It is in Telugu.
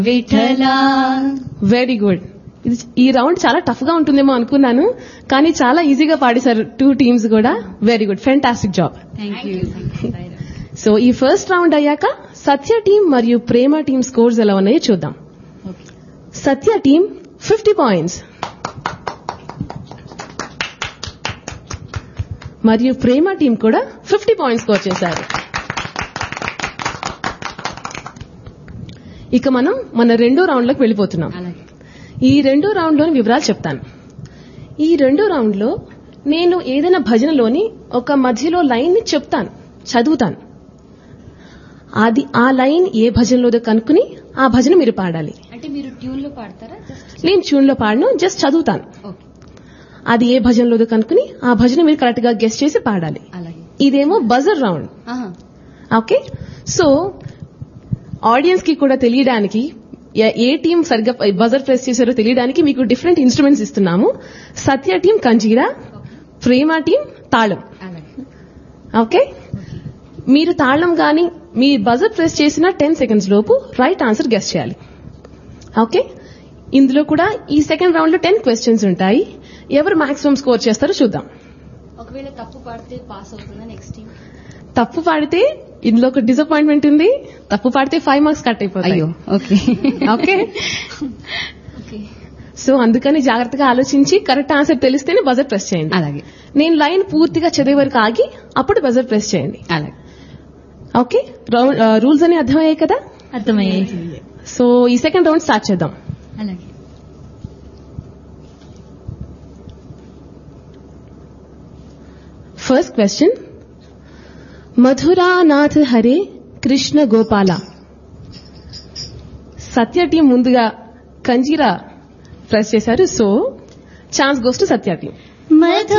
విఠలా వెరీ గుడ్ ఇది ఈ రౌండ్ చాలా టఫ్ గా ఉంటుందేమో అనుకున్నాను కానీ చాలా ఈజీగా పాడేశారు టూ టీమ్స్ కూడా very good fantastic job thank you so ఈ ఫస్ట్ రౌండ్ అయ్యాక సత్య టీం మరియు ప్రేమ టీం స్కోర్స్ ఎలా ఉన్నాయో చూద్దాం సత్య టీం ఫిఫ్టీ పాయింట్స్ మరియు ప్రేమ టీం కూడా ఫిఫ్టీ పాయింట్స్ స్కోర్ చేశారు ఇక మనం మన రెండో రౌండ్ లోకి వెళ్ళిపోతున్నాం అలాగే ఈ రెండో రౌండ్ లోని వివరాలు చెప్తాను ఈ రెండో రౌండ్ లో నేను ఏదైనా భజనలోని ఒక మధ్యలో లైన్ ని చెప్తాను చదువుతాను అది ఆ లైన్ ఏ భజనలోదో కనుక్కుని ఆ భజన మీరు పాడాలి అంటే మీరు ట్యూన్ లో పాడతారా జస్ట్ నేను ట్యూన్ లో పాడను జస్ట్ చదువుతాను ఓకే అది ఏ భజనలోదో కనుక్కుని ఆ భజన మీరు కరెక్ట్ గా గెస్ట్ చేసి పాడాలి అలాగే ఇదేమో బజర్ రౌండ్ ఆహా ఓకే సో ఆడియన్స్ కి కూడా తెలియడానికి ఏ- ఏ టీం సరిగ్గా బజర్ ప్రెస్ చేశారో తెలియడానికి మీకు డిఫరెంట్ ఇన్స్ట్రుమెంట్స్ ఇస్తున్నాము సత్య టీం కంజీరా ప్రేమ టీం తాళం అలాగే ఓకే మీరు తాళం గాని మీ బజర్ ప్రెస్ చేసిన టెన్ సెకండ్స్ లోపు రైట్ ఆన్సర్ గెస్ట్ చేయాలి ఓకే ఇందులో కూడా ఈ సెకండ్ రౌండ్ లో టెన్ క్వశ్చన్స్ ఉంటాయి ఎవరు మాక్సిమం స్కోర్ చేస్తారో చూద్దాం ఒకవేళ తప్పు పాడితే పాస్ అవుతుందా నెక్స్ట్ టీం తప్పు పాడితే ఇందులో ఒక డిసప్పాయింట్మెంట్ ఉంది తప్పు పాడితే ఫైవ్ మార్క్స్ కట్ అయిపోతాయి అయ్యో ఓకే ఓకే ఓకే సో అందుకని జాగ్రత్తగా ఆలోచించి కరెక్ట్ ఆన్సర్ తెలిస్తేనే బజర్ ప్రెస్ చేయండి అలాగే నేను లైన్ పూర్తిగా చదివే వరకు ఆగి అప్పుడు బజర్ ప్రెస్ చేయండి అలాగే ఓకే రూల్స్ అని అర్థమయ్యాయి కదా అర్థమయ్యాయి సో ఈ సెకండ్ రౌండ్ స్టార్ట్ చేద్దాం అలాగే first question Madhuranath Hare Krishna Gopala Satya team ముందుగా కంజీరా ప్రెస్ చేశారు so chance goes to Satya team Madhu